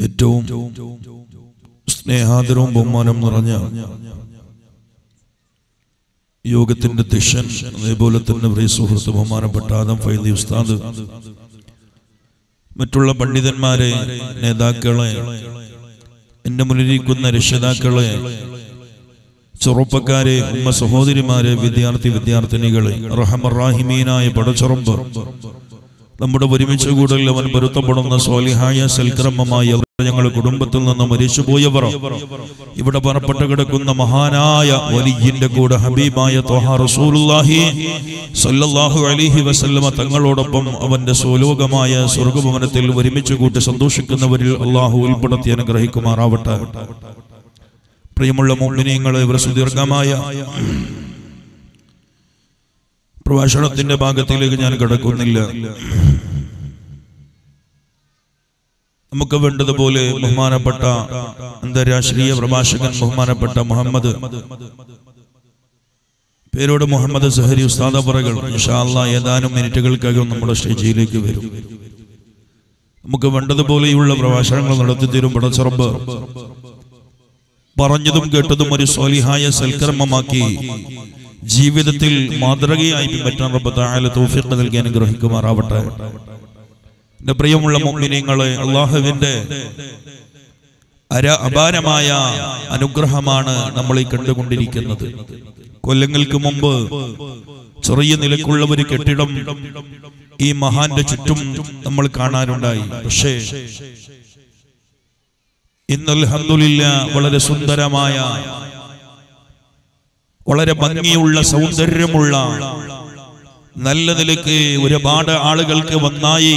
ഏറ്റവും സ്നേഹാദരവും ബഹുമാനം നിറഞ്ഞ യോഗത്തിന്റെ ദിശൻ അതേപോലെ തന്നെ പ്രിയ സുഹൃത്ത് ബഹുമാനപ്പെട്ട ആദം ഫൈദി ഉസ്താദ് മറ്റുള്ള പണ്ഡിതന്മാരെ നേതാക്കളെ എന്റെ മുന്നിലിരിക്കുന്ന രക്ഷിതാക്കളെ ചെറുപ്പക്കാരെ ഉമ്മ സഹോദരിമാരെ വിദ്യാർത്ഥി വിദ്യാർത്ഥിനികളെ റഹമറാഹിമീനായ പടച്ചുറമ്പ് നമ്മുടെ ഒരുമിച്ച് കൂടൽ അവൻ പൊരുത്തപ്പെടുന്ന സ്വാലിഹായ സൽക്രമമായ ഞങ്ങൾ കുടുംബത്തിൽ നിന്ന് മരിച്ചുപോയവർ ഇവിടെ പറപ്പെട്ട് കിടക്കുന്ന മഹാനായ വലിയന്റെ കൂടെ ഹബീബായ ത്വഹാ റസൂലുള്ളാഹി സല്ലല്ലാഹു അലൈഹി വസല്ലമ തങ്ങളോടൊപ്പം അവന്റെ സ്വലോകമായ സ്വർഗഭവനത്തിൽ ഒരുമിച്ച് കൂട്ടി സന്തോഷിക്കുന്നവരിൽ അള്ളാഹു ഉൾപ്പെടുത്തി അനുഗ്രഹിക്കുമാറാവട്ടെ പ്രിയമുള്ള മോമിനിയങ്ങളെ ഇവർ സുദീർഘമായ പ്രഭാഷണത്തിന്റെ ഭാഗത്തിലേക്ക് ഞാൻ കിടക്കുന്നില്ല നമുക്ക് വേണ്ടതുപോലെ ബഹുമാനപ്പെട്ട അന്തരാഷ്ട്രീയ പ്രഭാഷകൻ ബഹുമാനപ്പെട്ട മുഹമ്മദ് പേരോട് മുഹമ്മദ് സഹരി ഉസ്താദ പറകൾ ഇൻഷാല്ല ഏതാനും മിനിറ്റുകൾക്കകം നമ്മുടെ സ്റ്റേജിലേക്ക് വരും നമുക്ക് വേണ്ടതുപോലെയുള്ള പ്രഭാഷണങ്ങൾ നടത്തി തരും പടച്ചുറമ്പ് പറഞ്ഞതും കേട്ടതും ഒരു സ്വാലിഹായ സൽക്കർമ്മമാക്കി ജീവിതത്തിൽ മാതൃകയായി പിൻപറ്റാൻ റബ്ബ് താല തൗഫീഖ് നൽകി അനുഗ്രഹിക്കുമാറാവട്ടെ എന്റെ പ്രിയമുള്ള മുഅ്മിനീങ്ങളെ അള്ളാഹുവിന്റെ അര അപാരമായ അനുഗ്രഹമാണ് നമ്മൾ ഈ കണ്ടുകൊണ്ടിരിക്കുന്നത് കൊല്ലങ്ങൾക്ക് മുമ്പ് ചെറിയ നിലക്കുള്ള ഒരു കെട്ടിടം ഈ മഹാന്റെ ചുറ്റും നമ്മൾ കാണാനുണ്ടായി പക്ഷേ ഇന്ന് അൽഹംദുലില്ല വളരെ സുന്ദരമായ വളരെ ഭംഗിയുള്ള സൗന്ദര്യമുള്ള നല്ല നിലക്ക് ഒരുപാട് ആളുകൾക്ക് വന്നായി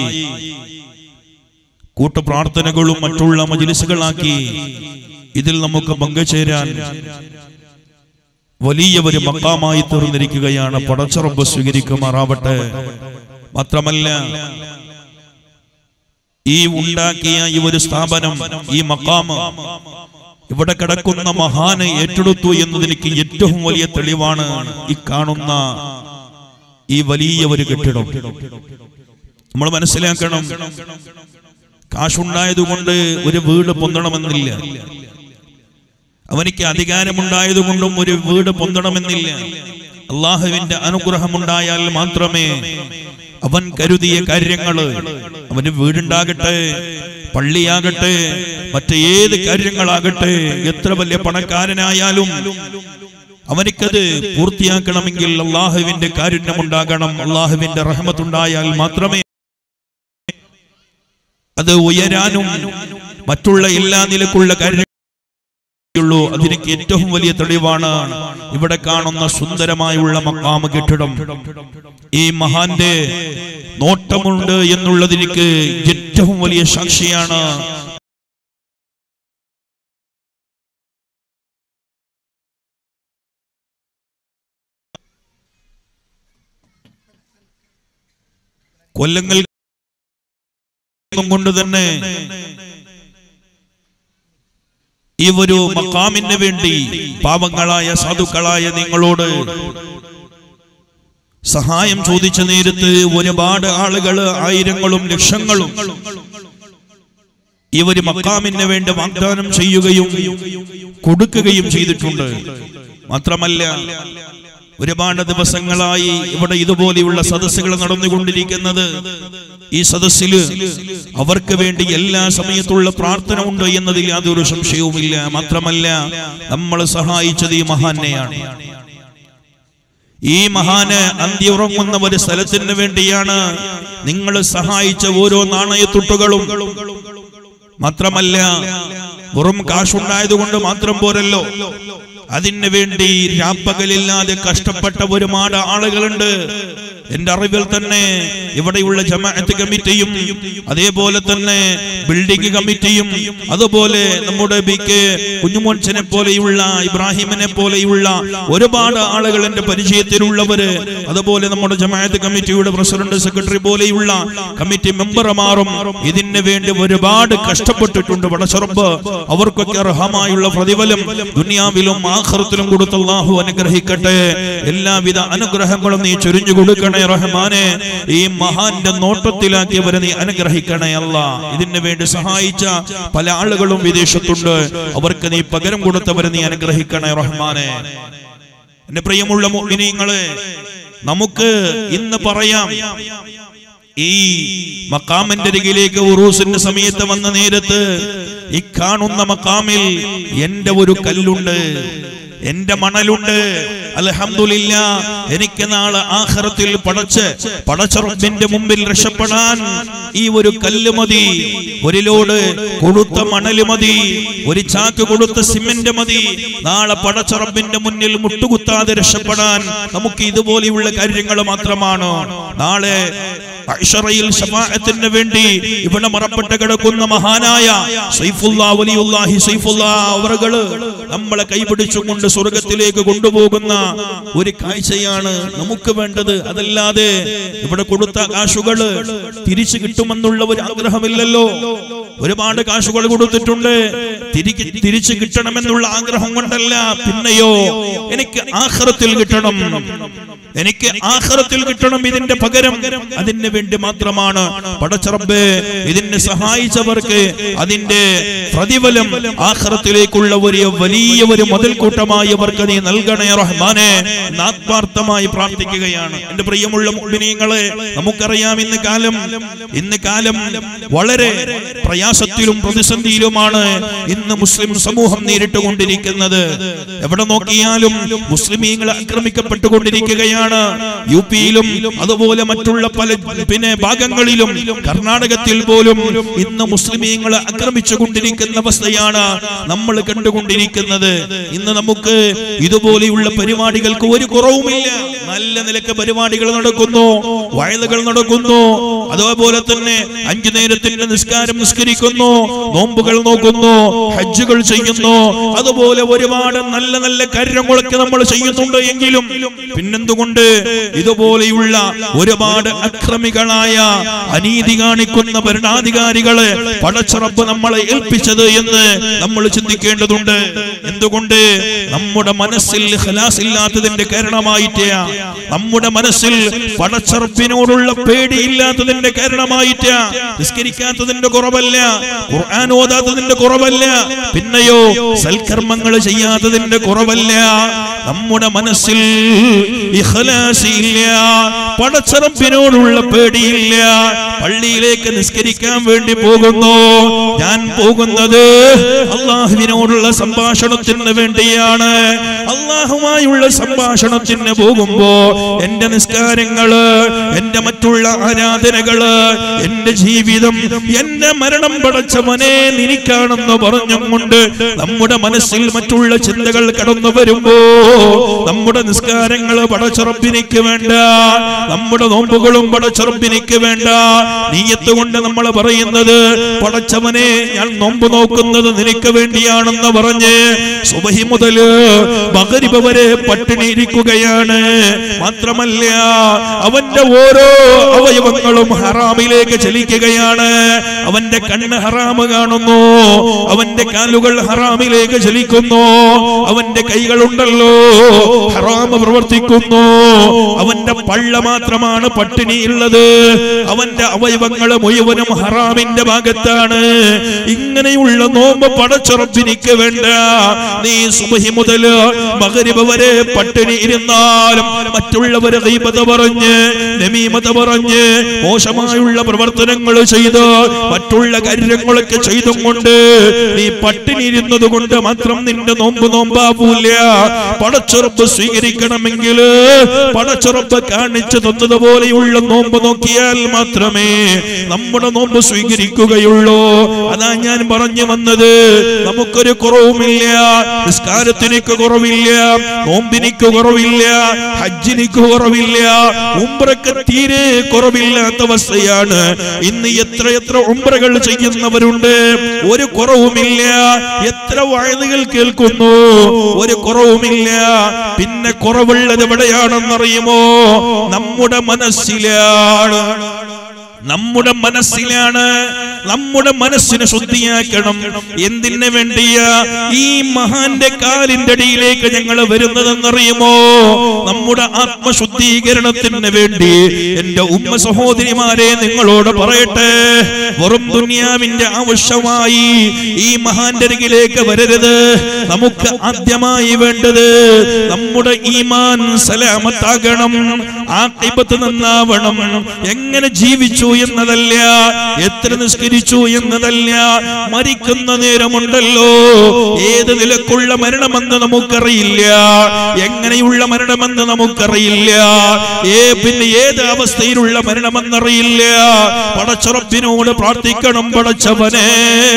കൂട്ടുപ്രാർത്ഥനകളും മറ്റുള്ള മജിലിസുകളാക്കി ഇതിൽ നമുക്ക് പങ്കുചേരാൻ വലിയ ഒരു മക്കാമായി തീർന്നിരിക്കുകയാണ് പടച്ചറമ്പ് സ്വീകരിക്കുമാറാവട്ടെ മാത്രമല്ല ഈ ഉണ്ടാക്കിയ ഈ ഒരു സ്ഥാപനം ഈ മക്കാമ് ഇവിടെ കിടക്കുന്ന മഹാന് ഏറ്റെടുത്തു എന്നതിലേക്ക് ഏറ്റവും വലിയ തെളിവാണ് ഈ കാണുന്ന ഈ വലിയ ഒരു കെട്ടിടം നമ്മൾ മനസ്സിലാക്കണം കാശുണ്ടായതുകൊണ്ട് ഒരു വീട് പൊന്തണമെന്നില്ല അവനിക്ക് അധികാരമുണ്ടായതുകൊണ്ടും ഒരു വീട് പൊന്തണമെന്നില്ല അള്ളാഹുവിന്റെ അനുഗ്രഹമുണ്ടായാൽ മാത്രമേ അവൻ കരുതിയ കാര്യങ്ങള് അവന് വീടുണ്ടാകട്ടെ പള്ളിയാകട്ടെ മറ്റേത് കാര്യങ്ങളാകട്ടെ എത്ര വലിയ പണക്കാരനായാലും അവനിക്കത് പൂർത്തിയാക്കണമെങ്കിൽ അള്ളാഹുവിന്റെ കാരുണ്യമുണ്ടാകണം അള്ളാഹുവിന്റെ റഹമത്തുണ്ടായാൽ മാത്രമേ അത് ഉയരാനും മറ്റുള്ള എല്ലാ നിലക്കുള്ള കാര്യങ്ങളുള്ളൂ അതിനൊക്കെ ഏറ്റവും വലിയ തെളിവാണ് ഇവിടെ കാണുന്ന സുന്ദരമായുള്ള മക്കാമ കെട്ടിടം ഈ മഹാന്റെ നോട്ടമുണ്ട് എന്നുള്ളതിലേക്ക് ഏറ്റവും വലിയ സാക്ഷിയാണ് കൊല്ലങ്ങൾ കൊണ്ട് തന്നെ ഈ ഒരു മക്കാമിന് വേണ്ടി പാവങ്ങളായ സാധുക്കളായ നിങ്ങളോട് സഹായം ചോദിച്ച നേരത്ത് ഒരുപാട് ആളുകൾ ആയിരങ്ങളും ലക്ഷങ്ങളും ഈ ഒരു മക്കാമിന് വേണ്ടി വാഗ്ദാനം ചെയ്യുകയും കൊടുക്കുകയും ചെയ്തിട്ടുണ്ട് മാത്രമല്ല ഒരുപാട് ദിവസങ്ങളായി ഇവിടെ ഇതുപോലെയുള്ള സദസ്സുകൾ നടന്നുകൊണ്ടിരിക്കുന്നത് ഈ സദസ്സില് അവർക്ക് വേണ്ടി എല്ലാ സമയത്തുള്ള പ്രാർത്ഥന ഉണ്ട് എന്നതിൽ യാതൊരു സംശയവുമില്ല മാത്രമല്ല നമ്മൾ സഹായിച്ചത് ഈ മഹാനെയാണ് ഈ മഹാന് അന്ത്യ ഉറങ്ങുന്ന ഒരു സ്ഥലത്തിന് വേണ്ടിയാണ് നിങ്ങൾ സഹായിച്ച ഓരോ നാണയത്തുട്ടുകളും മാത്രമല്ല വെറും കാശുണ്ടായതുകൊണ്ട് മാത്രം പോരല്ലോ അതിന് വേണ്ടി രാപ്പകലില്ലാതെ കഷ്ടപ്പെട്ട ഒരുപാട് ആളുകളുണ്ട് എന്റെ അറിവിൽ തന്നെ ഇവിടെയുള്ള ജമാഅത്ത് കമ്മിറ്റിയും അതേപോലെ തന്നെ ബിൽഡിംഗ് കമ്മിറ്റിയും അതുപോലെ നമ്മുടെ ബി കെ കുഞ്ഞുമോൻസനെ പോലെയുള്ള ഇബ്രാഹിമിനെ പോലെയുള്ള ഒരുപാട് ആളുകൾ എന്റെ പരിചയത്തിലുള്ളവര് അതുപോലെ നമ്മുടെ ജമാഅത്ത് കമ്മിറ്റിയുടെ പ്രസിഡന്റ് സെക്രട്ടറി പോലെയുള്ള കമ്മിറ്റി മെമ്പർമാരും ഇതിന് വേണ്ടി ഒരുപാട് കഷ്ടപ്പെട്ടിട്ടുണ്ട് വടച്ചുറപ്പ് അവർക്കൊക്കെ അർഹമായുള്ള പ്രതിഫലം ദുനിയാവിലും ആഖിറത്തിലും കൊടുത്ത് അള്ളാഹു അനുഗ്രഹിക്കട്ടെ എല്ലാവിധ അനുഗ്രഹങ്ങളും നീ ചൊരിഞ്ഞു കൊടുക്കണേ റഹ്മാനെ ഈ മഹാന്റെ നോട്ടത്തിലാക്കിയവരെ നീ അനുഗ്രഹിക്കണേ അല്ല ഇതിനു വേണ്ടി സഹായിച്ച പല ആളുകളും വിദേശത്തുണ്ട് അവർക്ക് നീ പകരം കൊടുത്തവരെ നീ അനുഗ്രഹിക്കണേ റഹ്മാനെ എന്റെ പ്രിയമുള്ള മോഹിനിങ്ങളെ നമുക്ക് ഇന്ന് പറയാം ഈ മക്കാമിന്റെ അരികിലേക്ക് ഉറൂസിന്റെ സമയത്ത് വന്ന നേരത്ത് ഈ കാണുന്ന മക്കാമിൽ എന്റെ ഒരു കല്ലുണ്ട് എന്റെ മണലുണ്ട് അൽഹംദുലില്ല എനിക്ക് നാളെ ആഖിറത്തിൽ പടച്ച് പടച്ചറബിന്റെ മുമ്പിൽ രക്ഷപ്പെടാൻ ഈ ഒരു കല്ല് മതി ഒരു ലോഡ് കൊടുത്ത മണല് മതി ഒരു ചാക്ക് കൊടുത്ത സിമന്റ് മതി നാളെ പടച്ചറബിന്റെ മുന്നിൽ മുട്ടുകുത്താതെ രക്ഷപ്പെടാൻ നമുക്ക് ഇതുപോലെയുള്ള കാര്യങ്ങൾ മാത്രമാണ് നാളെ അശ്റയിൽ ശഫാഅത്തിന് വേണ്ടി ഇവിടെ മറപ്പെട്ട് കിടക്കുന്ന മഹാനായ സൈഫുല്ലാ വലിയുല്ലാഹി സൈഫുല്ലാ അവറുകള് നമ്മളെ കൈപിടിച്ചുകൊണ്ട് സ്വർഗത്തിലേക്ക് കൊണ്ടുപോകുന്ന ഒരു കാഴ്ചയാണ് നമുക്ക് വേണ്ടത് അതല്ലാതെ ഇവിടെ കൊടുത്ത കാശുകള് തിരിച്ചു കിട്ടുമെന്നുള്ള ഒരു ആഗ്രഹമില്ലല്ലോ ഒരുപാട് കാശുകൾ കൊടുത്തിട്ടുണ്ട് തിരികെ തിരിച്ചു കിട്ടണമെന്നുള്ള ആഗ്രഹം കൊണ്ടല്ല പിന്നെയോ എനിക്ക് ആഖിറത്തിൽ കിട്ടണം എനിക്ക് ആഖിറത്തിൽ കിട്ടണം ഇതിന്റെ പകരം അതിന് വേണ്ടി മാത്രമാണ് പടച്ചറബ് ഇതിനെ സഹായിച്ചവർക്ക് അതിന്റെ പ്രതിഫലം ആഖിറത്തിലേക്കുള്ള ഒരു വലിയ ഒരു മുതൽക്കൂട്ടമായി അവർക്ക് നീ നൽകണേ റഹ്മാനെ എന്ന് ആത്മാർത്ഥമായി പ്രാർത്ഥിക്കുകയാണ് എന്റെ പ്രിയമുള്ള മുഅ്മിനീങ്ങളെ നമുക്കറിയാം ഇന്ന് കാലം ഇന്ന് കാലം വളരെ പ്രയാസത്തിലും പ്രതിസന്ധിയിലുമാണ് ഇന്ന് മുസ്ലിം സമൂഹം നേരിട്ടുകൊണ്ടിരിക്കുന്നത് എവിടെ നോക്കിയാലും മുസ്ലിമീങ്ങൾ ആക്രമിക്കപ്പെട്ടുകൊണ്ടിരിക്കുകയാണ് യു പിയിലും അതുപോലെ മറ്റുള്ള പല പിന്നെ ഭാഗങ്ങളിലും കർണാടകത്തിൽ പോലും ഇന്ന് മുസ്ലിമീങ്ങളെ ആക്രമിച്ചുകൊണ്ടിരിക്കുന്ന അവസ്ഥയാണ് നമ്മൾ കണ്ടുകൊണ്ടിരിക്കുന്നത് ഇന്ന് നമുക്ക് ഇതുപോലെയുള്ള പരിപാടികൾക്ക് ഒരു കുറവുമില്ല നല്ല നിലക്ക് പരിപാടികൾ നടക്കുന്നു വയലുകൾ നടക്കുന്നു അതേപോലെ തന്നെ അഞ്ചു നേരത്തിന്റെ നിസ്കാരം നിസ്കരിക്കുന്നു നോമ്പുകൾ നോക്കുന്നു ഹജ്ജുകൾ ചെയ്യുന്നു അതുപോലെ ഒരുപാട് നല്ല നല്ല കാര്യങ്ങളൊക്കെ നമ്മൾ ചെയ്യുന്നുണ്ട് എങ്കിലും പിന്നെന്തുകൊണ്ട് ഇതുപോലെയുള്ള ഒരുപാട് അക്രമികളായ അനീതി കാണിക്കുന്ന ഭരണാധികാരികളെ പടച്ചറപ്പ് നമ്മളെ ഏൽപ്പിച്ചത് എന്ന് നമ്മൾ ചിന്തിക്കേണ്ടതുണ്ട് എന്തുകൊണ്ട് നമ്മുടെ മനസ്സിൽ ഖലാസ് ഇല്ലാത്തതിന്റെ കാരണമായിട്ട നമ്മുടെ മനസ്സിൽ പടച്ചറപ്പിനോടുള്ള പേടിയില്ലാത്തതിന്റെ കാരണമായിട്ട നിസ്കരിക്കാത്തതിന്റെ കുറവല്ല ഖുർആൻ ഓതാത്തതിന്റെ കുറവല്ല പിന്നെയോ സൽക്കർമ്മങ്ങൾ ചെയ്യാത്തതിന്റെ കുറവല്ല നമ്മുടെ മനസ്സിൽ ഇഖ്ലാസ് ഇല്ല പടച്ചറപ്പിനോടുള്ള പേടിയില്ല പള്ളിയിലേക്ക് നിസ്കരിക്കാൻ വേണ്ടി പോകുന്നു ഞാൻ പോകുന്നത് അള്ളാഹുവിനോടുള്ള സംഭാഷണത്തിന് വേണ്ടിയാണ് അള്ളാഹുമായുള്ള സംഭാഷണത്തിന് പോകുമ്പോ എന്റെ നിസ്കാരങ്ങള് എന്റെ മറ്റുള്ള ആരാധനകള് എന്റെ ജീവിതം എന്റെ മരണം പടച്ചവനെ നിനിക്കാണെന്ന് പറഞ്ഞും കൊണ്ട് നമ്മുടെ മനസ്സിൽ മറ്റുള്ള ചിന്തകൾ കടന്നു വരുമ്പോ നമ്മുടെ നിസ്കാരങ്ങൾ പടച്ചുറപ്പിനിക്ക് വേണ്ട നമ്മുടെ നോമ്പുകളും പടച്ചുറപ്പിനിക്ക് വേണ്ട നീയത്ത് കൊണ്ട് നമ്മൾ പറയുന്നത് പടച്ചവനെ ഞാൻ നോമ്പ് നോക്കുന്നത് നിനക്ക് വേണ്ടിയാണെന്ന് പറഞ്ഞ് സുബഹി മുതല് മകരിബ് വരെ പട്ടിണി ഇരിക്കുകയാണ് മാത്രമല്ല അവന്റെ ഓരോ അവയവങ്ങളും ഹറാമിലേക്ക് ചലിക്കുകയാണ് അവന്റെ കണ്ണ് ഹറാമ് കാണുന്നു അവന്റെ കാലുകൾ ഹറാമിലേക്ക് ചലിക്കുന്നു അവന്റെ കൈകളുണ്ടല്ലോ ഹറാമ് പ്രവർത്തിക്കുന്നു അവന്റെ പള്ള മാത്രമാണ് പട്ടിണിയുള്ളത് അവന്റെ അവയവങ്ങൾ മുഴുവനും ഹറാമിന്റെ ഭാഗത്താണ് ഇങ്ങനെയുള്ള നോമ്പ് പടച്ചുറപ്പിനിക്ക് വേണ്ട നീ സുബഹി മുതൽ മകരിബ് വരെ പട്ടിണി ഇരുന്നാലും മറ്റുള്ളവരെ ദൈവത പറഞ്ഞ് നമീമത പറഞ്ഞ് മോശമായുള്ള പ്രവർത്തനങ്ങൾ ചെയ്ത് മറ്റുള്ള കാര്യങ്ങളൊക്കെ ചെയ്തും കൊണ്ട് നീ പട്ടിണി ഇരുന്നത് കൊണ്ട് മാത്രം നിന്റെ നോമ്പ് നോമ്പാവൂല പടച്ചുറപ്പ് സ്വീകരിക്കണമെങ്കിൽ പടച്ചുറപ്പ് കാണിച്ചു തന്നതുപോലെയുള്ള നോമ്പ് നോക്കിയാൽ മാത്രമേ നമ്മുടെ നോമ്പ് സ്വീകരിക്കുകയുള്ളൂ അതാ ഞാൻ പറഞ്ഞു വന്നത് നമുക്കൊരു കുറവുമില്ല നിസ്കാരത്തിനിക്ക് കുറവില്ല നോമ്പിനിക്ക് കുറവില്ല ഹജ്ജിനിക്ക് കുറവില്ല ഉംറക്ക് തീരെ കുറവില്ലാത്ത അവസ്ഥയാണ് ഇന്ന് എത്ര എത്ര ഉംറകൾ ചെയ്യുന്നവരുണ്ട് ഒരു കുറവുമില്ല എത്ര വയലുകൾ കേൾക്കുന്നു ഒരു കുറവുമില്ല പിന്നെ കുറവുള്ളത് എവിടെയാണെന്നറിയുമോ നമ്മുടെ മനസ്സിലാണ് നമ്മുടെ മനസ്സിലാണ് നമ്മുടെ മനസ്സിനെ ശുദ്ധിയാക്കണം എന്തിനു വേണ്ടിയ ഈ മഹാന്റെ കാലിന്റെ അടിയിലേക്ക് ഞങ്ങൾ വരുന്നതെന്നറിയുമോ നമ്മുടെ ആത്മശുദ്ധീകരണത്തിന് വേണ്ടി എന്റെ ഉമ്മ സഹോദരിമാരെ നിങ്ങളോട് പറയട്ടെ വെറും ദുനിയാവിന്റെ ആവശ്യമായി ഈ മഹാന്റെ അരികിലേക്ക് വരരുത് നമുക്ക് ആദ്യമായി വേണ്ടത് നമ്മുടെ ഈമാൻ സലാമത്താകണം ആക്കിബത്ത് നന്നാവണം എങ്ങനെ ജീവിച്ചു എന്നതല്ല എത്ര നിസ്കരിച്ചു എന്നതല്ല മരിക്കുന്ന നേരമുണ്ടല്ലോ ഏത് നിലക്കുള്ള മരണമെന്ന് നമുക്കറിയില്ല എങ്ങനെയുള്ള മരണമെന്ന് നമുക്കറിയില്ല ഏ പിന്നെ ഏത് അവസ്ഥയിലുള്ള മരണമെന്നറിയില്ല പടച്ചുറപ്പിനോട് പ്രാർത്ഥിക്കണം പടച്ചവനെ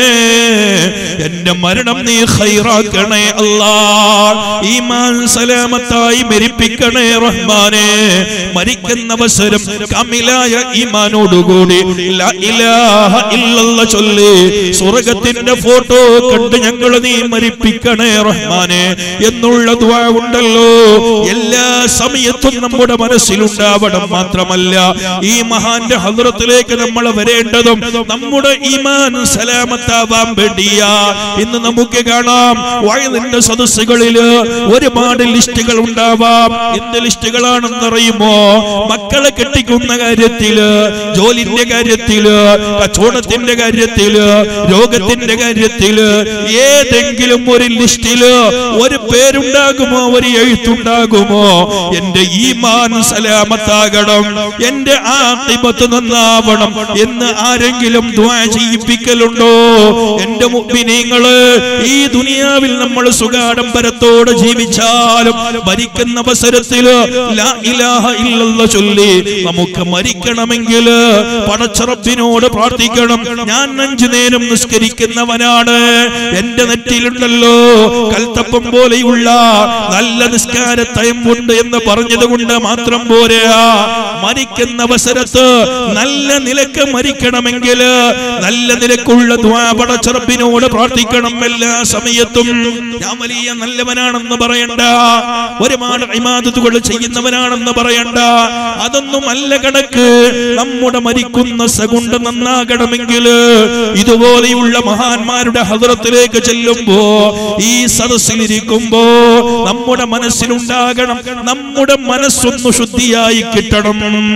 എന്റെ മരണം നീ ഹൈറാക്കണേ അല്ലാ ഈമാൻ സലാമത്തായി മരിപ്പിക്കണേ റഹ്മാനെ മരിക്കുന്ന അവസരം കമിലായ ഈമാനോടുകൂടി ലാ ഇലാഹ ഇല്ലല്ലാഹ് ചൊല്ലി സ്വർഗത്തിന്റെ ഫോട്ടോ കണ്ട് ഞങ്ങൾ നീ മരിപ്പിക്കണേ റഹ്മാനെ എന്നുള്ള ദുആ ഉണ്ടല്ലോ എല്ലാ സമയത്തും നമ്മുടെ മനസ്സിലുണ്ടാവണം മാത്രമല്ല ഈ മഹാന്റെ ഹദ്റത്തിലേക്ക് നമ്മൾ വരേണ്ടതും നമ്മുടെ ഈമാൻ സലാമത്താവാൻ വേണ്ടിയാ ഇന്ന് നമുക്ക് കാണാം വയലിന്റെ സദസ്സുകളില് ഒരുപാട് ലിസ്റ്റുകൾ ഉണ്ടാവാം എന്ത് ലിസ്റ്റുകളാണെന്നറിയുമോ മക്കളെ കെട്ടിക്കുന്ന കാര്യത്തില് ജോലിന്റെ കാര്യത്തില് കച്ചവടത്തിന്റെ കാര്യത്തില് രോഗത്തിന്റെ കാര്യത്തില് ഏതെങ്കിലും ഒരു ലിസ്റ്റില് ഒരു പേരുണ്ടാകുമോ ഒരു എഴുത്തുണ്ടാകുമോ എന്റെ ഈമാൻ സലാമത്താകണം എന്റെ ആത്തിപത്ത് നന്നാവണം എന്ന് ആരെങ്കിലും ദ്വാ ചെയ്യിപ്പിക്കലുണ്ടോ എന്റെ മുഗ്മിനീങ്ങള് ഈ ദുനിയാവിൽ നമ്മൾ സുഖാഡംബരത്തോടെ ജീവിച്ചാലും മരിക്കുന്ന അവസരത്തില് ലാ ഇലാഹ ഇല്ലല്ലാഹ് ചൊല്ലി നമുക്ക് മരിക്കണമെങ്കിൽ പടച്ചറപ്പിനോട് പ്രാർത്ഥിക്കണം ഞാൻ അഞ്ചു നേരം നിസ്കരിക്കുന്നവനാണ് എന്റെ നെറ്റിയിലുണ്ടല്ലോ കൽത്തപ്പം പോലെയുള്ള നല്ല നിസ്കാരത്തയമ്പുണ്ട് എന്ന് പറഞ്ഞത് കൊണ്ട് മാത്രം പോരാ മരിക്കുന്ന അവസരത്ത് നല്ല നിലക്ക് മരിക്കണമെങ്കിൽ നല്ല നിലക്കുള്ള ദ്വാ പടച്ചറപ്പിനോട് പ്രാർത്ഥിക്കണം എല്ലാ സമയത്തും ഞാൻ വലിയ നല്ലവനാണെന്ന് പറയണ്ട ഒരുപാട് ഇമാദത്തുകൾ ചെയ്യുന്നവനാണെന്ന് പറയണ്ട അതൊന്നും അല്ല കണക്ക് നമ്മുടെ മരിക്കുന്ന സകുണ്ട് നന്നാകണമെങ്കിൽ ഇതുപോലെയുള്ള മഹാന്മാരുടെ ഹദ്രത്തിലേക്ക് ചെല്ലുമ്പോ ഈ സദസ്സിലിരിക്കുമ്പോ നമ്മുടെ മനസ്സിലുണ്ടാകണം നമ്മുടെ മനസ്സൊന്ന് ശുദ്ധിയായി കിട്ടണം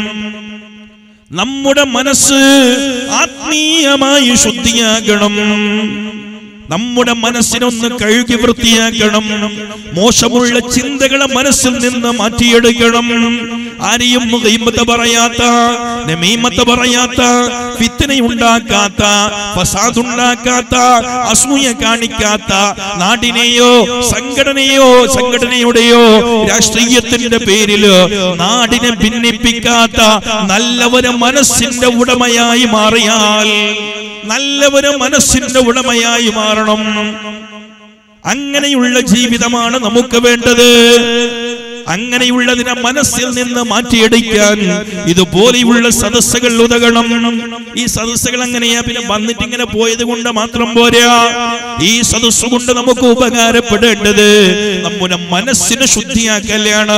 നമ്മുടെ മനസ്സ് ആത്മീയമായി ശുദ്ധിയാകണം നമ്മുടെ മനസ്സിനൊന്ന് കഴുകി വൃത്തിയാക്കണം മോശമുള്ള ചിന്തകളെ മനസ്സിൽ നിന്ന് മാറ്റിയെടുക്കണം ആരെയും ഗൈബത്ത് പറയാത്ത നമീമത്ത് പറയാത്ത ഫിത്തനയുണ്ടാക്കാത്ത ഫസാദ് ഉണ്ടാക്കാത്ത അസൂയ കാണിക്കാത്ത നാടിനെയോ സംഘടനയോ സംഘടനയുടെയോ രാഷ്ട്രീയത്തിന്റെ പേരില് നാടിനെ ഭിന്നിപ്പിക്കാത്ത നല്ലവരെ മനസ്സിന്റെ ഉടമയായി മാറിയാൽ നല്ലവരെ മനസ്സിന്റെ ഉടമയായി മാറണം അങ്ങനെയുള്ള ജീവിതമാണ് നമുക്ക് വേണ്ടത് അങ്ങനെയുള്ളതിനെ മനസ്സിൽ നിന്ന് മാറ്റിയെടുക്കാൻ ഇതുപോലെയുള്ള സദസ്സുകൾ ഉതകണം ഈ സദസ്സുകൾ അങ്ങനെയാ പിന്നെ വന്നിട്ട് ഇങ്ങനെ പോയത് കൊണ്ട് മാത്രം പോരാ ഈ സദസ്സ് കൊണ്ട് നമുക്ക് ഉപകാരപ്പെടേണ്ടത് നമ്മുടെ മനസ്സിനെ ശുദ്ധിയാക്കലാണ്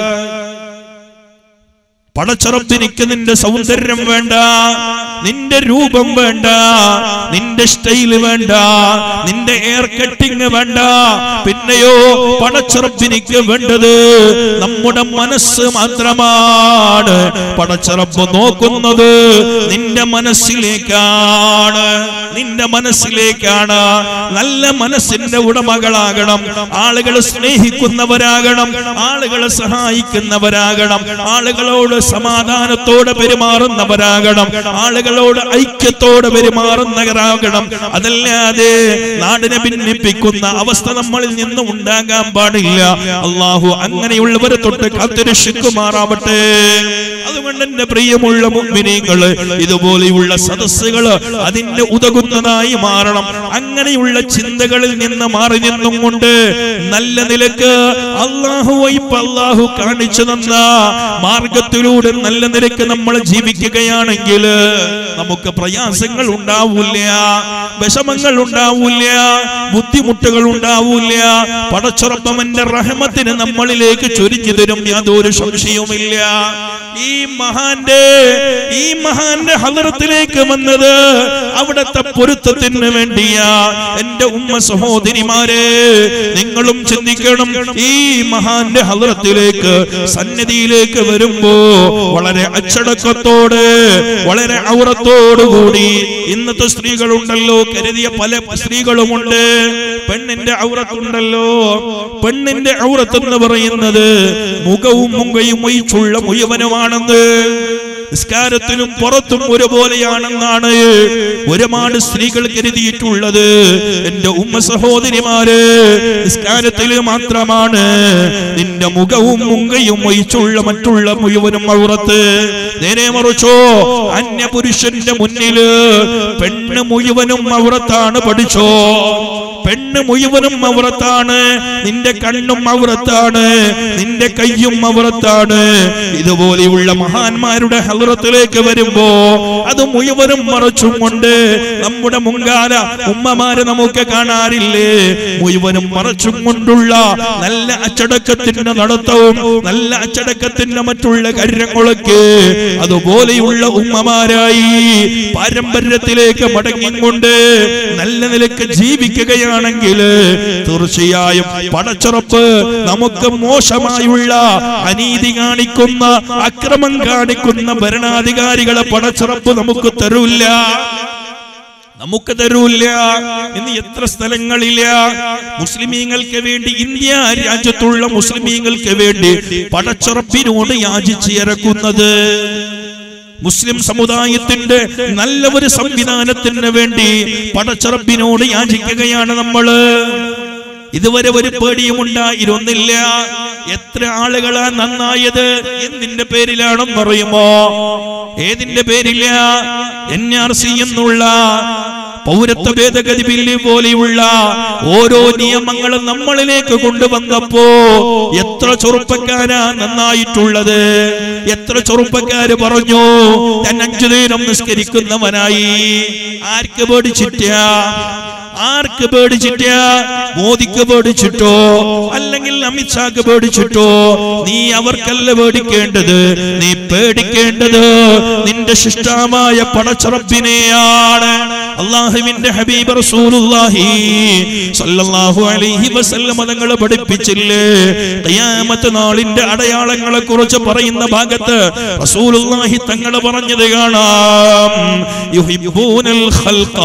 പടച്ചറപ്പിനിക്ക് നിന്റെ സൗന്ദര്യം വേണ്ട നിന്റെ രൂപം വേണ്ട നിന്റെ സ്റ്റൈല് വേണ്ട നിന്റെ എയർ കട്ടിങ് വേണ്ട പിന്നെയോ പടച്ചറപ്പിനിക്ക് വേണ്ടത് നമ്മുടെ മനസ്സ് മാത്രമാണ് പടച്ചറപ്പ് നോക്കുന്നത് നിന്റെ മനസ്സിലേക്കാണ് നിന്റെ മനസ്സിലേക്കാണ് നല്ല മനസ്സിന്റെ ഉടമകളാകണം ആളുകളെ സ്നേഹിക്കുന്നവരാകണം ആളുകളെ സഹായിക്കുന്നവരാകണം ആളുകളോട് സമാധാനത്തോടെ പെരുമാറുന്നവരാകണം ആളുകളോട് ഐക്യത്തോടെ പെരുമാറുന്നവരാകണം അതല്ലാതെ നാടിനെ ഭിന്നിപ്പിക്കുന്ന അവസ്ഥ നമ്മളിൽ നിന്ന് ഉണ്ടാകാൻ പാടില്ല അള്ളാഹു അങ്ങനെയുള്ളവരെ തൊട്ട് കാത്തുരക്ഷിക്കുമാറാവട്ടെ അതുകൊണ്ട് എന്റെ പ്രിയമുള്ള മുമ്പിനീങ്ങള് ഇതുപോലെയുള്ള സദസ്സുകള് അതിന്റെ ഉതകുന്നതായി മാറണം അങ്ങനെയുള്ള ചിന്തകളിൽ നിന്ന് മാറി നിന്നും കൊണ്ട് നല്ല നിലക്ക് അള്ളാഹു ഇപ്പൊ അള്ളാഹു കാണിച്ചു തന്ന മാർഗത്തിലൂടെ നല്ല നിലക്ക് നമ്മൾ ജീവിക്കുകയാണെങ്കിൽ നമുക്ക് പ്രയാസങ്ങൾ ഉണ്ടാവൂല വിഷമങ്ങൾ ഉണ്ടാവൂല ബുദ്ധിമുട്ടുകൾ ഉണ്ടാവൂല പടച്ചുറപ്പവന്റെ റഹമത്തിന് നമ്മളിലേക്ക് ചൊരിഞ്ഞു തരും യാതൊരു സംശയവുമില്ല ഈ മഹാന്റെ ഈ മഹാന്റെ ഹലറത്തിലേക്ക് വന്നത് അവിടത്തെ പൊരുത്തത്തിന് വേണ്ടിയാ എന്റെ ഉമ്മ സഹോദരിമാരെ നിങ്ങളും ചിന്തിക്കണം ഈ മഹാന്റെ ഹലറത്തിലേക്ക് സന്നിധിയിലേക്ക് വരുമ്പോ വളരെ അച്ചടക്കത്തോട് വളരെ ഔറത്തോടുകൂടി ഇന്നത്തെ സ്ത്രീകളുണ്ടല്ലോ കരുതിയ പല സ്ത്രീകളുമുണ്ട് പെണ്ണിന്റെ ഔറത്തുണ്ടല്ലോ പെണ്ണിന്റെ ഔറത്ത് എന്ന് പറയുന്നത് മുഖവും മുങ്കയും ഒഴിച്ചുള്ള മുഴുവനുമാണെന്ന് നിസ്കാരത്തിലും പുറത്തും ഒരുപോലെയാണെന്നാണ് ഒരുപാട് സ്ത്രീകൾ കരുതിയിട്ടുള്ളത് എന്റെ ഉമ്മ സഹോദരിമാര് നിസ്കാരത്തിൽ മാത്രമാണ് നിന്റെ മുഖവും മുങ്കയും ഒഴിച്ചുള്ള മറ്റുള്ള മുഴുവനും ഔറത്ത് നേരെ മറിച്ചോ അന്യപുരുഷന്റെ മുന്നില് പെണ്ണ് മുഴുവനും ഔറത്താണ് പഠിച്ചോ പെണ്ണ് മുഴുവനും ഔറത്താണ് നിന്റെ കണ്ണും ഔറത്താണ് നിന്റെ കയ്യും ഔറത്താണ് ഇതുപോലെയുള്ള മഹാന്മാരുടെ ഹലറത്തിലേക്ക് വരുമ്പോ അത് മുഴുവനും മറച്ചും കൊണ്ട് നമ്മുടെ മുൻകാല ഉമ്മമാരെ നമുക്ക് കാണാറില്ലേ മുഴുവനും മറച്ചും കൊണ്ടുള്ള നല്ല അച്ചടക്കത്തിന്റെ നടത്തവും നല്ല അച്ചടക്കത്തിന്റെ മറ്റുള്ള കാര്യങ്ങളൊക്കെ അതുപോലെയുള്ള ഉമ്മമാരായി പാരമ്പര്യത്തിലേക്ക് മടങ്ങിക്കൊണ്ട് നല്ല നിലക്ക് ജീവിക്കുകയാണെങ്കിൽ തീർച്ചയായും പടച്ചുറപ്പ് നമുക്ക് മോശമായുള്ള അനീതി കാണിക്കുന്ന അക്രമം കാണിക്കുന്ന ഭരണാധികാരികളെ പടച്ചുറപ്പ് നമുക്ക് തരൂല്ല നമുക്ക് തരൂല്ല ഇന്ന് എത്ര സ്ഥലങ്ങളില്ല മുസ്ലിമീങ്ങൾക്ക് വേണ്ടി ഇന്ത്യ രാജ്യത്തുള്ള മുസ്ലിമീങ്ങൾക്ക് വേണ്ടി പടച്ചുറപ്പിനോട് യാചിച്ച് ഇറക്കുന്നത് മുസ്ലിം സമുദായത്തിന്റെ നല്ല ഒരു സംവിധാനത്തിന് വേണ്ടി പടച്ചറബിനോട് യാചിക്കുകയാണ് നമ്മള് ഇതുവരെ ഒരു പേടിയും ഉണ്ടായിരുന്നില്ല എത്ര ആളുകളാ നന്നായത് എന്തിന്റെ പേരിലാണെന്ന് പറയുമോ ഏതിന്റെ പേരില്ല എൻ ആർ സി എന്നുള്ള പൗരത്വ ഭേദഗതി ബില്ല് പോലെയുള്ള ഓരോ നിയമങ്ങളും നമ്മളിലേക്ക് കൊണ്ടുവന്നപ്പോ എത്ര ചെറുപ്പക്കാരാ നന്നായിട്ടുള്ളത് എത്ര ചെറുപ്പക്കാര് പറഞ്ഞു ഞാൻ അഞ്ചു നേരം നിസ്കരിക്കുന്നവനായി ആർക്ക് പേടിച്ചിട്ട ആർക്ക് പേടിച്ചിട്ട മോദിക്ക് പേടിച്ചിട്ടോ അല്ലെങ്കിൽ അമിത്ഷാക്ക് പേടിച്ചിട്ടോ നീ അവർക്കല്ല പേടിക്കേണ്ടത് നീ പേടിക്കേണ്ടത് നിന്റെ ശിഷ്ടമായ പടച്ചറപ്പിനെയാണ് അള്ളാഹുവിന്റെ ഹബീബ് റസൂലുള്ളാഹി സല്ലല്ലാഹു അലൈഹി വസല്ലം തങ്ങൾ പഠിപ്പിച്ചില്ലേ ഖിയാമത്ത് നാളിന്റെ അടയാളങ്ങളെ കുറിച്ച് പറയുന്ന ഭാഗത്ത് റസൂലുള്ളാഹി തങ്ങൾ പറഞ്ഞത് കാണാം യുഹിബ്ബൂനൽ ഖൽഖ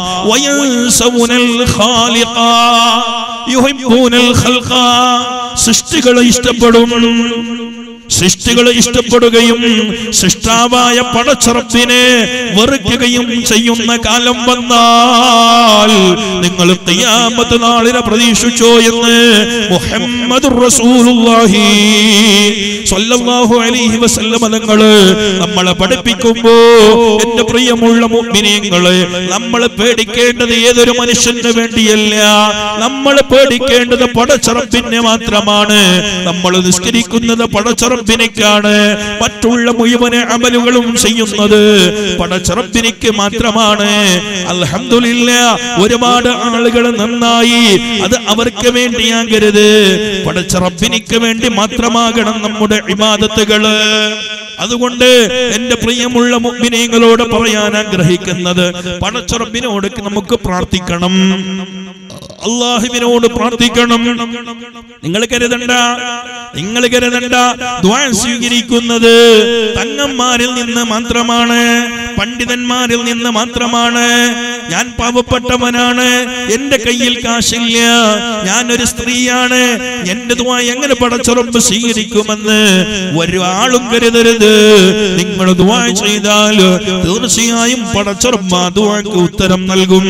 വയൻസൗനൽ ഖാലിഖ യുഹിബ്ബൂനൽ ഖൽഖ സൃഷ്ടികളെ ഇഷ്ടപ്പെടും സൃഷ്ടികളെ ഇഷ്ടപ്പെടുകയും സൃഷ്ടാവായ പടച്ചറപ്പിനെ വെറുക്കുകയും ചെയ്യുന്ന കാലം വന്നാൽ നിങ്ങൾ തയ്യാമത്ത് നാളിനെ പ്രതീക്ഷിച്ചോ എന്ന് മുഹമ്മദ് റസൂലുള്ളാഹി സ്വല്ലല്ലാഹു അലൈഹി വസല്ലമ തങ്ങള് നമ്മളെ പഠിപ്പിക്കുമ്പോ എന്റെ പ്രിയമുള്ള മുഅ്മിനീങ്ങളെ നമ്മൾ പേടിക്കേണ്ടത് ഏതൊരു മനുഷ്യന് വേണ്ടിയല്ല നമ്മൾ പേടിക്കേണ്ടത് പടച്ചറപ്പിനെ മാത്രമാണ് നമ്മൾ നിസ്കരിക്കുന്നത് പടച്ചറപ്പിനിക്കാണ് മറ്റുള്ള മുഴുവൻ അമലുകളും ചെയ്യുന്നത് പടച്ചറപ്പിനിക്ക് മാത്രമാണ് അൽഹംദുലില്ല ഒരുപാട് ആളുകൾ നന്നായി അത് അവർക്ക് വേണ്ടിയാകരുത് പടച്ചറപ്പിനിക്ക് വേണ്ടി മാത്രമാകണം നമ്മുടെ ഇബാദത്തുകള് അതുകൊണ്ട് എന്റെ പ്രിയമുള്ള മുഗ്മിനീങ്ങളോട് പറയാൻ ആഗ്രഹിക്കുന്നത് പടച്ചുറപ്പിനോട് നമുക്ക് പ്രാർത്ഥിക്കണം അള്ളാഹുവിനോട് പ്രാർത്ഥിക്കണം നിങ്ങൾ കരുതണ്ട നിങ്ങൾ കരുതണ്ട ദ്വാൻ സ്വീകരിക്കുന്നത് തങ്ങന്മാരിൽ നിന്ന് മാത്രമാണ് പണ്ഡിതന്മാരിൽ നിന്ന് മാത്രമാണ് ഞാൻ പാവപ്പെട്ടവനാണ് എന്റെ കയ്യിൽ കാശില്ല ഞാൻ ഒരു സ്ത്രീയാണ് എന്റെ ദ്വാ എങ്ങനെ പടച്ചുറപ്പ് സ്വീകരിക്കുമെന്ന് ഒരാളും കരുതരുത് നിങ്ങൾ ദ്വാ ചെയ്താൽ തീർച്ചയായും പടച്ചുറപ്പ് ആ ദ്വാക്ക് ഉത്തരം നൽകും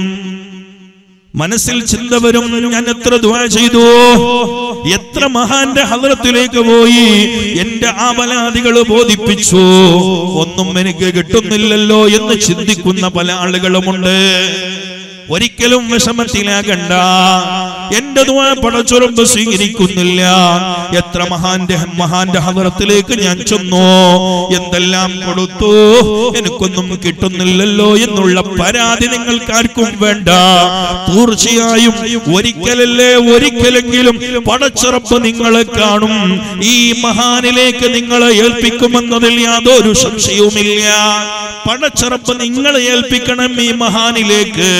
മനസ്സിൽ ചിന്ത വരും ഞാൻ എത്ര ദ്വാ ചെയ്തു എത്ര മഹാന്റെ ഹലത്തിലേക്ക് പോയി എന്റെ ആപലാദികൾ ബോധിപ്പിച്ചു ഒന്നും എനിക്ക് കിട്ടുന്നില്ലല്ലോ എന്ന് ചിന്തിക്കുന്ന പല ആളുകളുമുണ്ട് ഒരിക്കലും വിഷമത്തിലാകണ്ട എന്റെ ദുആ പടച്ചുറമ്പ് സ്വീകരിക്കുന്നില്ല എത്ര മഹാന്റെ മഹാന്റെ ഹവറത്തിലേക്ക് ഞാൻ ചെന്നു എന്തെല്ലാം കൊടുത്തു എനിക്കൊന്നും കിട്ടുന്നില്ലല്ലോ എന്നുള്ള പരാതി നിങ്ങൾക്കാർക്കും വേണ്ട തീർച്ചയായും ഒരിക്കലല്ലേ ഒരിക്കലെങ്കിലും പടച്ചുറപ്പ് നിങ്ങളെ കാണും ഈ മഹാനിലേക്ക് നിങ്ങളെ ഏൽപ്പിക്കുമെന്നതിൽ യാതൊരു സംശയവുമില്ല പടച്ചുറപ്പ് നിങ്ങളെ ഏൽപ്പിക്കണം ഈ മഹാനിലേക്ക്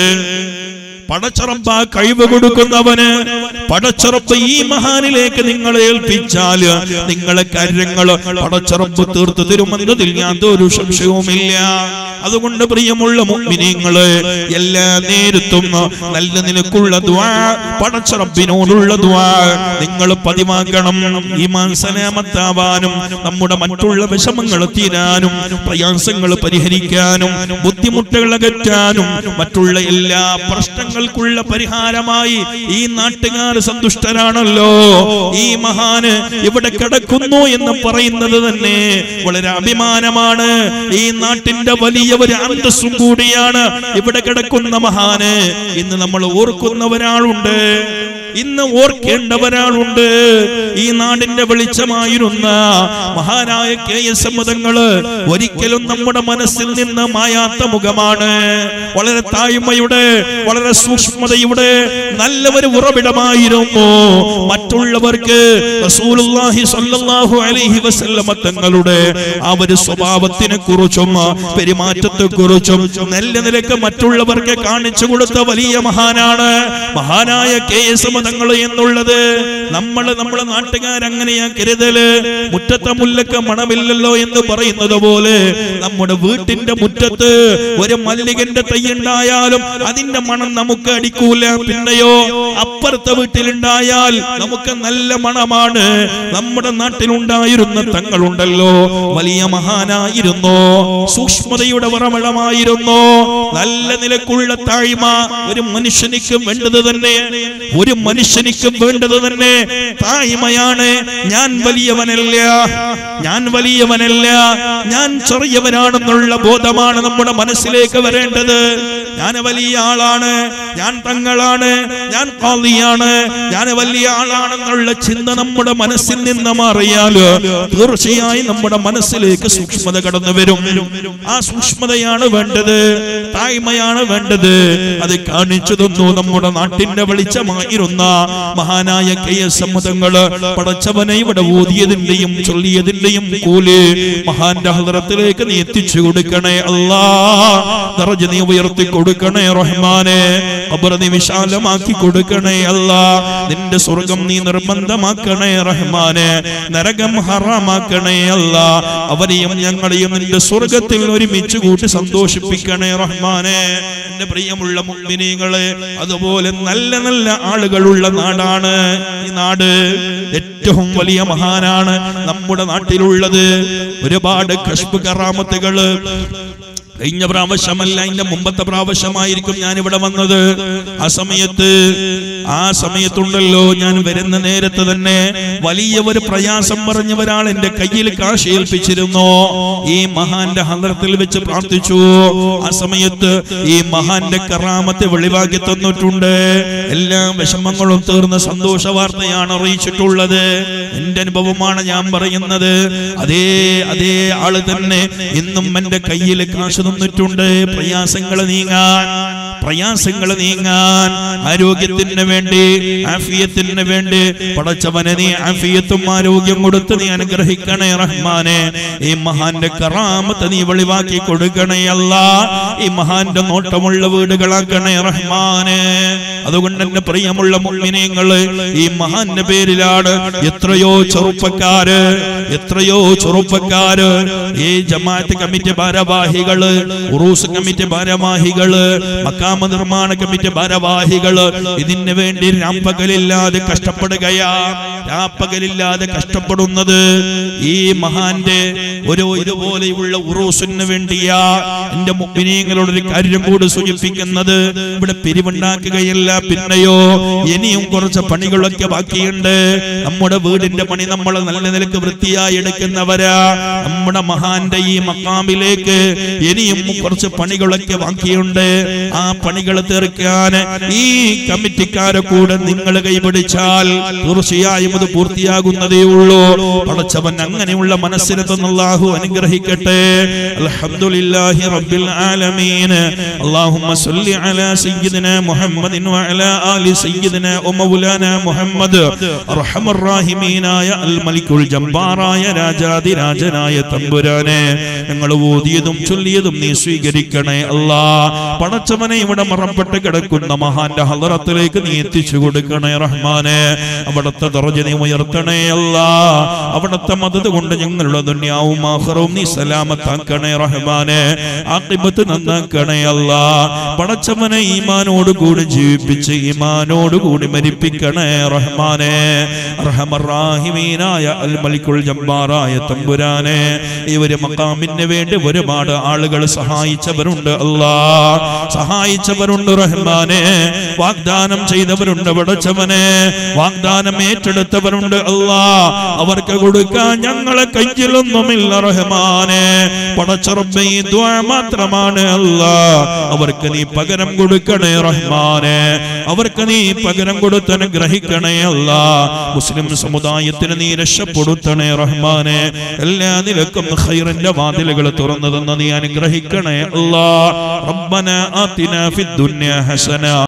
പടച്ചറമ്പ കഴിവ് കൊടുക്കുന്നവന് പടച്ചറപ്പ് ഈ മഹാനിലേക്ക് നിങ്ങളെ ഏൽപ്പിച്ചാൽ നിങ്ങളെ കാര്യങ്ങൾ പടച്ചറപ്പ് തീർത്തു തരുമെന്നതിൽ യാതൊരു സംശയവുമില്ല അതുകൊണ്ട് പ്രിയമുള്ള മുഗ്മിനീങ്ങള് എല്ലാ നേരത്തും നല്ല നിലക്കുള്ള ദ്വാ പടച്ചറപ്പിനോടുള്ള ദ്വാ നിങ്ങൾ പതിവാക്കണം ഈ മാസനാമത്താവാനും നമ്മുടെ മറ്റുള്ള വിഷമങ്ങൾ തീരാനും പ്രയാസങ്ങൾ പരിഹരിക്കാനും ബുദ്ധിമുട്ടുകൾ അകറ്റാനും മറ്റുള്ള എല്ലാ പ്രശ്നങ്ങൾക്കുള്ള പരിഹാരമായി ഈ നാട്ടുകാർ സന്തുഷ്ടരാണല്ലോ ഈ മഹാന് ഇവിടെ കിടക്കുന്നു എന്ന് പറയുന്നത് തന്നെ വളരെ അഭിമാനമാണ് ഈ നാട്ടിന്റെ വലിയ ഒരു അന്തസ്സും കൂടിയാണ് ഇവിടെ കിടക്കുന്ന മഹാന് ഇന്ന് നമ്മൾ ഓർക്കുന്ന ഒരാളുണ്ട് ഇന്ന് ഓർക്കേണ്ട ഒരാളുണ്ട് ഈ നാടിന്റെ വെളിച്ചമായിരുന്ന മഹാനായ കെ എസ് മതങ്ങള് ഒരിക്കലും നമ്മുടെ മനസ്സിൽ നിന്ന് മായാത്ത മുഖമാണ് വളരെ താഴ്മയുടെ വളരെ സൂക്ഷ്മതയുടെ നല്ല ഒരു ഉറവിടമായിരുന്നു മറ്റുള്ളവർക്ക് റസൂലുള്ളാഹി സ്വല്ലല്ലാഹു അലൈഹി വസല്ലമ തങ്ങളുടെ ആ ഒരു സ്വഭാവത്തിനെ കുറിച്ചും പെരുമാറ്റത്തെ കുറിച്ചും നല്ല നിലക്ക് മറ്റുള്ളവർക്ക് കാണിച്ചു കൊടുത്ത വലിയ മഹാനാണ് മഹാനായ കെ എസ് മതങ്ങൾ എന്നുള്ളത് നമ്മൾ നമ്മുടെ നാട്ടുകാരങ്ങനെയാ കരുതല് മുറ്റത്തെ മുല്ലക്ക് മണമില്ലല്ലോ എന്ന് പറയുന്നത് പോലെ നമ്മുടെ വീട്ടിന്റെ മുറ്റത്ത് ഒരു മല്ലികന്റെ തൈ ഉണ്ടായാലും അതിന്റെ മണം നമുക്ക് അടിക്കൂല പിന്നെയോ അപ്പുറത്തെ വീട്ടിലുണ്ടായാൽ നമുക്ക് നല്ല മണമാണ് നമ്മുടെ നാട്ടിലുണ്ടായിരുന്ന തങ്ങളുണ്ടല്ലോ വലിയ മഹാനായിരുന്നു സൂക്ഷ്മതയുടെ ഉറവിടമായിരുന്നു നല്ല നിലക്കുള്ള താഴ്മ ഒരു മനുഷ്യനിക്ക് വേണ്ടത് തന്നെ ഒരു മനുഷ്യനിക്കും വേണ്ടത് തന്നെ താഴ്മയാണ് ഞാൻ വലിയവനല്ല ഞാൻ വലിയവനല്ല ഞാൻ ചെറിയവനാണെന്നുള്ള ബോധമാണ് നമ്മുടെ മനസ്സിലേക്ക് വരേണ്ടത് ഞാൻ വലിയ ആളാണ് ഞാൻ തങ്ങളാണ് ഞാൻ കാളിയാണ് ഞാൻ വലിയ ആളാണെന്നുള്ള ചിന്ത നമ്മുടെ മനസ്സിൽ നിന്ന് മാറിയാൽ തീർച്ചയായും നമ്മുടെ മനസ്സിലേക്ക് സൂക്ഷ്മത കടന്നു വരും ആ സൂക്ഷ്മതയാണ് വേണ്ടത് താഴ്മയാണ് വേണ്ടത് അത് കാണിച്ചു തന്നു നമ്മുടെ നാട്ടിന്റെ വെളിച്ചമായിരുന്ന മഹാനായ കെ എസ് സമ്മതങ്ങള് പടച്ചവനെ ഇവിടെ ഊതിയതിന്റെയും ചൊല്ലിയതിന്റെയും കൂല് മഹാന്റെ ഹദ്രത്തിലേക്ക് നീ എത്തിച്ചു കൊടുക്കണേ അല്ലാ നിറഞ്ഞ് നീ ഉയർത്തി കൊടുക്കണേ റഹ്മാനെ ഖബർ നീ വിശാലമാക്കി കൊടുക്കണേ അല്ലാ നിന്റെ സ്വർഗം നീ നിർബന്ധമാക്കണേ റഹ്മാനെ നരകം ഹറാമാക്കണേ അല്ലാ അവരെയും ഞങ്ങളെയും നിന്റെ സ്വർഗത്തിൽ ഒരുമിച്ച് കൂട്ടി സന്തോഷിപ്പിക്കണേ റഹ്മാനെ എന്റെ പ്രിയമുള്ള മുഗ്മിനീകളെ അതുപോലെ നല്ല നല്ല ആളുകളുള്ള നാടാണ് ഈ നാട് ഏറ്റവും വലിയ മഹാനാണ് നമ്മുടെ നാട്ടിലുള്ളത് ഒരുപാട് കഷ്പ് കറാമത്തുകള് കഴിഞ്ഞ പ്രാവശ്യമല്ല അതിന്റെ മുമ്പത്തെ പ്രാവശ്യമായിരിക്കും ഞാൻ ഇവിടെ വന്നത് ആ സമയത്ത് ആ സമയത്തുണ്ടല്ലോ ഞാൻ വരുന്ന നേരത്ത് തന്നെ വലിയ ഒരു പ്രയാസം പറഞ്ഞ ഒരാൾ എന്റെ കയ്യിൽ കാശ് ഏൽപ്പിച്ചിരുന്നു ഈ മഹാന്റെ ഹന്ത്രത്തിൽ വെച്ച് പ്രാർത്ഥിച്ചു ആ സമയത്ത് ഈ മഹാന്റെ കറാമത്തെ വെളിവാക്കി തന്നിട്ടുണ്ട് എല്ലാ വിഷമങ്ങളും തീർന്ന സന്തോഷ വാർത്തയാണ് അറിയിച്ചിട്ടുള്ളത് എന്റെ അനുഭവമാണ് ഞാൻ പറയുന്നത് അതേ അതേ ആള് തന്നെ ഇന്നും എന്റെ കയ്യിൽ കാശ് തന്നിട്ടുണ്ട് പ്രയാസങ്ങൾ നീങ്ങാൻ പ്രയാസങ്ങൾ നീങ്ങാൻ ആരോഗ്യത്തിന് വേണ്ടി ആഫിയത്തിന് വേണ്ടി പടച്ചവനെ നീ ആഫിയത്തും ആരോഗ്യം കൊടുത്ത് നീ അനുഗ്രഹിക്കണേ റഹ്മാനെ ഈ മഹാന്റെ കറാമത്ത് നീ വെളിവാക്കി കൊടുക്കണേ അല്ല ഈ മഹാന്റെ നോട്ടമുള്ള വീടുകളാക്കണേ റഹ്മാനെ അതുകൊണ്ട് എന്റെ പ്രിയമുള്ള മുമ്മിനീങ്ങള് ഈ മഹാന്റെ പേരിലാണ് എത്രയോ ചെറുപ്പക്കാര് എത്രയോ ചെറുപ്പക്കാര് ഈ ജമാഅത്ത് കമ്മിറ്റി ഭാരവാഹികള് ഉറൂസ് കമ്മിറ്റി ഭാരവാഹികള് മക്കാമ നിർമ്മാണ കമ്മിറ്റി ഭാരവാഹികള് ഇതിന് വേണ്ടി രാപ്പകലില്ലാതെ കഷ്ടപ്പെടുകയാ രാപ്പകലില്ലാതെ കഷ്ടപ്പെടുന്നത് ഈ മഹാന്റെ ഒരു ഇതുപോലെയുള്ള ഉറൂസിന് വേണ്ടിയാ എന്റെ മുമ്പിനീങ്ങളോട് ഒരു കാര്യം കൂടി സൂചിപ്പിക്കുന്നത് ഇവിടെ പിരിവുണ്ടാക്കുകയല്ല പിന്നെയോ ഇനിയും കുറച്ച് പണികളൊക്കെ ബാക്കിയുണ്ട് നമ്മുടെ വീടിന്റെ പണി നമ്മൾ നല്ല നിലക്ക് വൃത്തിയായി എടുക്കുന്നവരാ നമ്മുടെ മഹാന്റെ ഈ മക്കാമിലേക്ക് ഇനിയും കുറച്ച് പണികളൊക്കെ ബാക്കിയുണ്ട് ആ പണികൾ തീർക്കാൻ ഈ കമ്മിറ്റിക്കാരെ കൂടെ നിങ്ങൾ കൈപിടിച്ചാൽ തീർച്ചയായും അത് പൂർത്തിയാകുന്നതേ ഉള്ളൂ പടച്ചവൻ അങ്ങനെയുള്ള മനസ്സിനെ തന്നല്ലാഹു അനുഗ്രഹിക്കട്ടെ അൽഹംദുലില്ലാഹി റബ്ബിൽ ആലമീൻ اللهم صل على سيدنا محمد وعلى آل سيدنا ومولانا محمد أرحم الراحمين يا الملك الجبار يا രാജാതി രാജനായ തമ്പുരാനെ ഞങ്ങൾ ഓതിയതും ചൊല്ലിയതും നീ സ്വീകരിക്കണേ അല്ലാ പടച്ചവനെ ഇവിടെ മറപ്പെട്ട് കിടക്കുന്ന മഹാന്റെ ഹലറത്തിലേക്ക് നീ എത്തിച്ചു കൊടുക്കണേ റഹ്മാനെ അവിടുത്തെ ദറജ നീ ഉയർത്തണേ അല്ലാ അവിടുത്തെ മദത് കൊണ്ട് ഞങ്ങളുടെ ദുന്യാവും ആഹ്റവും നീ സലാമത്താക്കണേ റഹ്മാനെ ആക്കിബത്ത് നന്നാക്കണേ അല്ലാ പടച്ചവനെ ഈമാനോട് കൂടി ജീവിപ്പിച്ച് ഈമാനോട് കൂടി മരിപ്പിക്കണേ റഹ്മാനെ റഹമറാഹിമീനായ അൽ മലിക്കുൽ ജബ്ബാറായ തമ്പുരാനെ ഇവര് മക്കാമിന് വേണ്ടി ഒരുപാട് ആളുകൾ സഹായിച്ചവരുണ്ട് അല്ലാ സഹായിച്ചവരുണ്ട് റഹ്മാനെ വാഗ്ദാനം ചെയ്തവരുണ്ട് പടച്ചവനെ വാഗ്ദാനം ഏറ്റെടുത്തവരുണ്ട് അല്ലാ അവർക്ക് കൊടുക്കാൻ ഞങ്ങളെ കയ്യിലൊന്നുമില്ല റഹ്മാനെ പടച്ചറബ് ഈ ദ്വാ മാത്രമാണ് അല്ലാ അവർക്ക് നീ പകരം കൊടുക്കണേ റഹ്മാനെ അവർക്ക് നീ പകരം കൊടുത്ത് അനുഗ്രഹിക്കണേ അല്ല മുസ്ലിം സമുദായത്തിന് നീ രക്ഷപ്പെടുത്തണേ റഹ്മാനെ എല്ലാ നിലക്കും ഖൈറിന്റെ വാതിലുകൾ തുറന്നു തന്ന നീ അനുഗ്രഹിക്കണേ അല്ലാ റബ്ബന ആതിന ഫിദ്ദുന്യ ഹസന